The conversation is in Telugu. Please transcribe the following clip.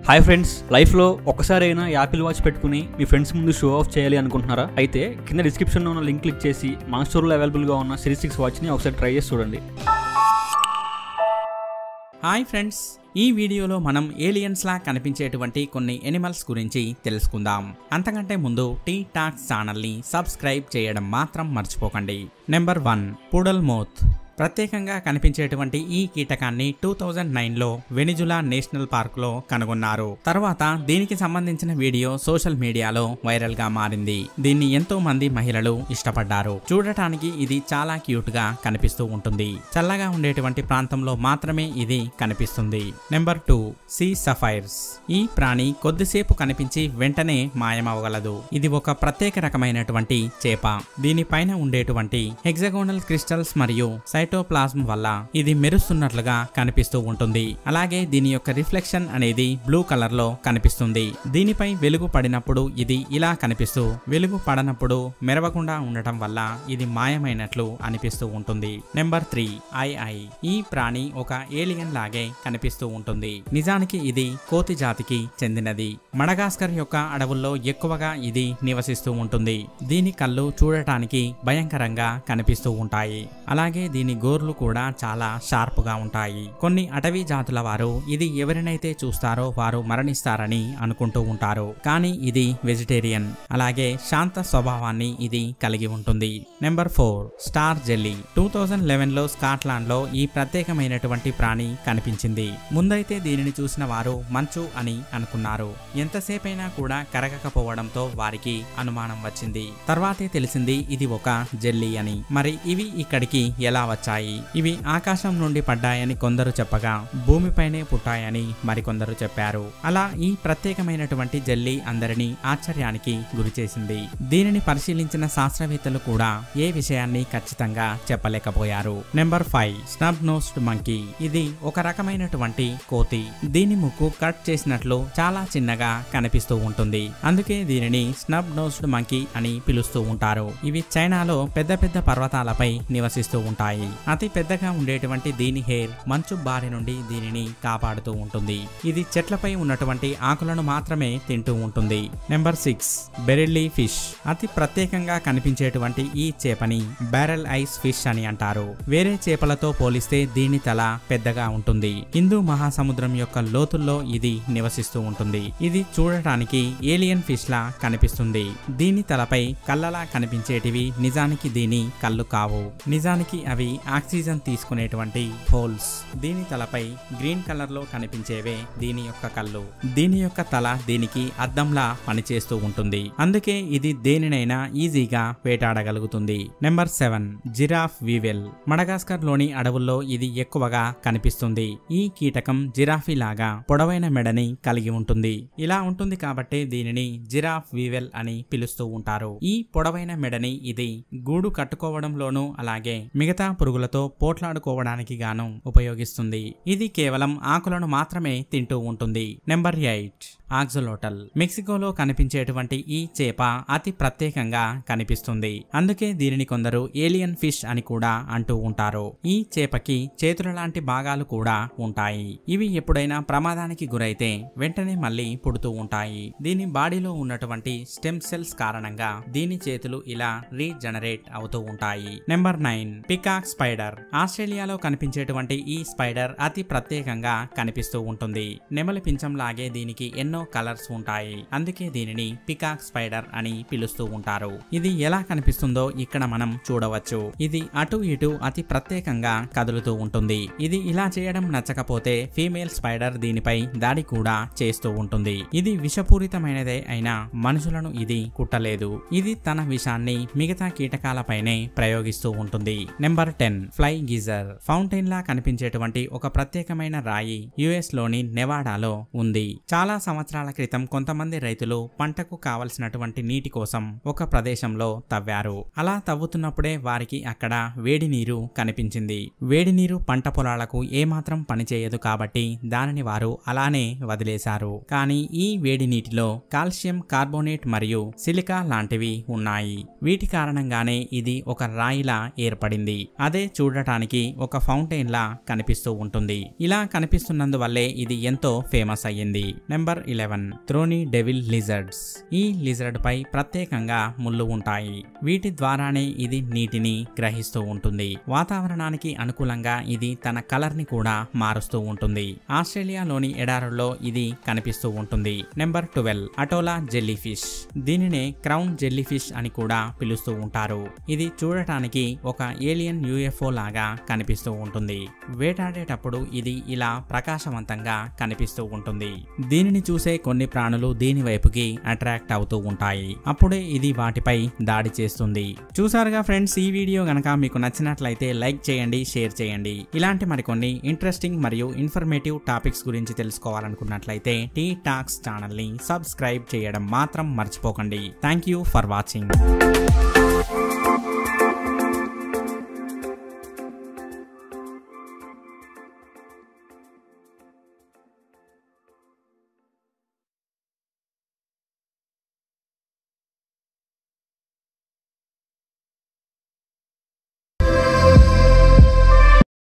హాయ్ ఫ్రెండ్స్ లైఫ్లో ఒక్కసారైనా యాపిల్ వాచ్ పెట్టుకుని మీ ఫ్రెండ్స్ ముందు షో ఆఫ్ చేయాలి అనుకుంటున్నారా అయితే కింద డిస్క్రిప్షన్లో ఉన్న లింక్ క్లిక్ చేసి మా స్టోర్లో అవైలబుల్గా ఉన్న సిరీస్ సిక్స్ వాచ్ని ఒకసారి ట్రై చేసి చూడండి హాయ్ ఫ్రెండ్స్ ఈ వీడియోలో మనం ఏలియన్స్ లా కనిపించేటువంటి కొన్ని ఎనిమల్స్ గురించి తెలుసుకుందాం అంతకంటే ముందు టీ టాక్స్ ఛానల్ని సబ్స్క్రైబ్ చేయడం మాత్రం మర్చిపోకండి నెంబర్ వన్ పుడల్ మోత్ ప్రత్యేకంగా కనిపించేటువంటి ఈ కీటకాన్ని టూ థౌజండ్ నైన్లో వెనిజులా నేషనల్ పార్క్లో కనుగొన్నారు తర్వాత దీనికి సంబంధించిన వీడియో సోషల్ మీడియాలో వైరల్ గా మారింది దీన్ని ఎంతో మంది మహిళలు ఇష్టపడ్డారు చూడటానికి ఇది చాలా క్యూట్ గా కనిపిస్తూ ఉంటుంది చల్లగా ఉండేటువంటి ప్రాంతంలో మాత్రమే ఇది కనిపిస్తుంది నెంబర్ టూ సీ సఫైర్స్ ఈ ప్రాణి కొద్దిసేపు కనిపించి వెంటనే మాయమవగలదు ఇది ఒక ప్రత్యేక రకమైనటువంటి చేప దీనిపైన ఉండేటువంటి హెగ్జగోనల్ క్రిస్టల్స్ మరియు సైటోప్లాజ్మ్ వల్ల ఇది మెరుస్తున్నట్లుగా కనిపిస్తూ ఉంటుంది అలాగే దీని యొక్క రిఫ్లెక్షన్ అనేది బ్లూ కలర్ లో కనిపిస్తుంది దీనిపై వెలుగు పడినప్పుడు ఇది ఇలా కనిపిస్తూ వెలుగు పడనప్పుడు మెరవకుండా ఉండటం వల్ల ఇది మాయమైనట్లు అనిపిస్తూ ఉంటుంది నెంబర్ త్రీ ఐ ఐ ఈ ప్రాణి ఒక ఏలియన్ లాగే కనిపిస్తూ ఉంటుంది నిజానికి ఇది కోతి జాతికి చెందినది మడగాస్కర్ యొక్క అడవుల్లో ఎక్కువగా ఇది నివసిస్తూ ఉంటుంది దీని కళ్ళు చూడటానికి భయంకరంగా కనిపిస్తూ ఉంటాయి అలాగే దీని గోర్లు కూడా చాలా షార్ప్ గా ఉంటాయి కొన్ని అటవీ జాతుల వారు ఇది ఎవరినైతే చూస్తారో వారు మరణిస్తారని అనుకుంటూ ఉంటారు కానీ ఇది వెజిటేరియన్ అలాగే శాంత స్వభావాన్ని ఇది కలిగి ఉంటుంది number four star jelly two thousand eleven లో స్కాట్లాండ్ లో ఈ ప్రత్యేకమైనటువంటి ప్రాణి కనిపించింది ముందైతే దీనిని చూసిన వారు మంచు అని అనుకున్నారు ఎంతసేపైనా కూడా కరగకపోవడంతో వారికి అనుమానం వచ్చింది తర్వాతే తెలిసింది ఇది ఒక జెల్లీ అని మరి ఇవి ఇక్కడికి ఎలా వచ్చాయి ఇవి ఆకాశం నుండి పడ్డాయని కొందరు చెప్పగా భూమిపైనే పుట్టాయని మరికొందరు చెప్పారు అలా ఈ ప్రత్యేకమైనటువంటి జెల్లీ అందరినీ ఆశ్చర్యానికి గురిచేసింది దీనిని పరిశీలించిన శాస్త్రవేత్తలు కూడా ఏ విషయాన్ని ఖచ్చితంగా చెప్పలేకపోయారు number five snub nosed monkey ఇది ఒక రకమైనటువంటి కోతి దీని ముక్కు కట్ చేసినట్లు చాలా చిన్నగా కనిపిస్తూ ఉంటుంది అందుకే దీనిని స్నబ్ నోస్డ్ మంకీ అని పిలుస్తూ ఉంటారు ఇవి చైనాలో పెద్ద పెద్ద పర్వతాలపై నివసిస్తూ ఉంటాయి అతి పెద్దగా ఉండేటువంటి దీని హెయిర్ మంచు బారి నుండి దీనిని కాపాడుతూ ఉంటుంది ఇది చెట్లపై ఉన్నటువంటి ఆకులను మాత్రమే తింటూ ఉంటుంది నెంబర్ సిక్స్ బెరిల్లీ ఫిష్ అతి ప్రత్యేకంగా కనిపించేటువంటి ఈ చేపని బ్యారెల్ ఐస్ ఫిష్ అని అంటారు వేరే చేపలతో పోలిస్తే దీని తల పెద్దగా ఉంటుంది హిందూ మహాసముద్రం యొక్క లోతుల్లో ఇది నివసిస్తూ ఉంటుంది ఇది చూడటానికి ఏలియన్ ఫిష్ లా కనిపిస్తుంది దీని తలపై కళ్ళలా కనిపించేటివి నిజానికి దీని కళ్ళు కావు నిజానికి అవి ఆక్సిజన్ తీసుకునేటువంటి హోల్స్ దీని తలపై గ్రీన్ కలర్ లో కనిపించేవే దీని యొక్క కళ్ళు దీని యొక్క తల దీనికి అద్దంలా పనిచేస్తూ ఉంటుంది అందుకే ఇది దేనినైనా ఈజీగా వేటాడగలుగుతుంది number seven giraffe weevil Madagascar లోని అడవుల్లో ఇది ఎక్కువగా కనిపిస్తుంది ఈ కీటకం జిరాఫీ లాగా పొడవైన మెడని కలిగి ఉంటుంది ఇలా ఉంటుంది కాబట్టి దీనిని జిరాఫ్ వీవెల్ అని పిలుస్తూ ఉంటారు ఈ పొడవైన మెడని ఇది గూడు కట్టుకోవడంలోనూ అలాగే మిగతా పురుగులతో పోట్లాడుకోవడానికి గాను ఉపయోగిస్తుంది ఇది కేవలం ఆకులను మాత్రమే తింటూ ఉంటుంది నెంబర్ ఎయిట్ ఆక్జలోటల్ మెక్సికోలో కనిపించేటువంటి ఈ చేప అతి ప్రత్యేకంగా కనిపిస్తుంది అందుకే దీనిని కొందరు ఏలియన్ ఫిష్ అని కూడా అంటూ ఉంటారు ఈ చేపకి చేతుల లాంటి భాగాలు కూడా ఉంటాయి ఇవి ఎప్పుడైనా ప్రమాదానికి గురైతే వెంటనే మళ్ళీ పుడుతూ ఉంటాయి దీని బాడీలో ఉన్నటువంటి స్టెమ్ సెల్స్ కారణంగా దీని చేతులు ఇలా రీజనరేట్ అవుతూ ఉంటాయి నెంబర్ నైన్ పికాక్ స్పైడర్ ఆస్ట్రేలియాలో కనిపించేటువంటి ఈ స్పైడర్ అతి ప్రత్యేకంగా కనిపిస్తూ ఉంటుంది నెమలి పించం లాగే దీనికి ఎన్నో కలర్స్ ఉంటాయి అందుకే దీనిని పికాక్ స్పైడర్ అని పిలుస్తూ ఉంటారు ఇది ఎలా కనిపిస్తుందో ఇక్కడ మనం చూడవచ్చు ఇది అటు ఇటు అతి ప్రత్యేకంగా కదులుతూ ఉంటుంది ఇది ఇలా చేయడం నచ్చకపోతే ఫీమేల్ స్పైడర్ దీనిపై దాడి కూడా చేస్తూ ఉంటుంది ఇది విషపూరితమైనదే అయినా మనుషులను ఇది కుట్టలేదు ఇది తన విషాన్ని మిగతా కీటకాలపైనే ప్రయోగిస్తూ ఉంటుంది number ten fly geyser fountain లా కనిపించేటువంటి ఒక ప్రత్యేకమైన రాయి యుఎస్ లోని నెవాడాలో ఉంది చాలా సంవత్సరాల క్రితం కొంతమంది రైతులు పంటకు కావలసినటువంటి నీటి కోసం ఒక ప్రదేశంలో తవ్వారు అలా తవ్వుతున్నప్పుడే వారికి అక్కడ వేడి నీరు కనిపించింది వేడి నీరు పంట పొలాలకు ఏమాత్రం పనిచేయదు కాబట్టి దానిని వారు అలానే వదిలేశారు కానీ ఈ వేడి నీటిలో కాల్షియం కార్బోనేట్ మరియు సిలికా లాంటివి ఉన్నాయి వీటి కారణంగానే ఇది ఒక రాయిలా ఏర్పడింది అదే అదే చూడటానికి ఒక ఫౌంటైన్ లా కనిపిస్తూ ఉంటుంది ఇలా కనిపిస్తున్నందువల్లే ఇది ఎంతో ఫేమస్ అయ్యింది number eleven thorny devil lizards ఈ లిజర్డ్ పై ప్రత్యేకంగా ముళ్ళు ఉంటాయి వీటి ద్వారానే ఇది నీటిని గ్రహిస్తూ ఉంటుంది వాతావరణానికి అనుకూలంగా ఇది తన కలర్ ని కూడా మారుస్తూ ఉంటుంది ఆస్ట్రేలియాలోని ఎడారుల్లో ఇది కనిపిస్తూ ఉంటుంది number twelve atolla jellyfish దీనినే క్రౌన్ జెల్లీ ఫిష్ అని కూడా పిలుస్తూ ఉంటారు ఇది చూడటానికి ఒక ఏలియన్ యూఎఫ్ఓ లాగా కనిపిస్తూ ఉంటుంది వేటాడేటప్పుడు ఇది ఇలా ప్రకాశవంతంగా కనిపిస్తూ ఉంటుంది దీనిని చూసే కొన్ని ప్రాణులు దీని వైపుకి అట్రాక్ట్ అవుతూ ఉంటాయి అప్పుడే ఇది వాటిపై దాడి చేస్తుంది చూసారుగా ఫ్రెండ్స్ ఈ వీడియో గనక మీకు నచ్చినట్లయితే లైక్ చేయండి షేర్ చేయండి ఇలాంటి మరికొన్ని ఇంట్రెస్టింగ్ మరియు ఇన్ఫర్మేటివ్ టాపిక్స్ గురించి తెలుసుకోవాలనుకున్నట్లయితే టీ టాక్స్ ఛానల్ని సబ్స్క్రైబ్ చేయడం మాత్రం మర్చిపోకండి థ్యాంక్ యూ ఫర్ వాచింగ్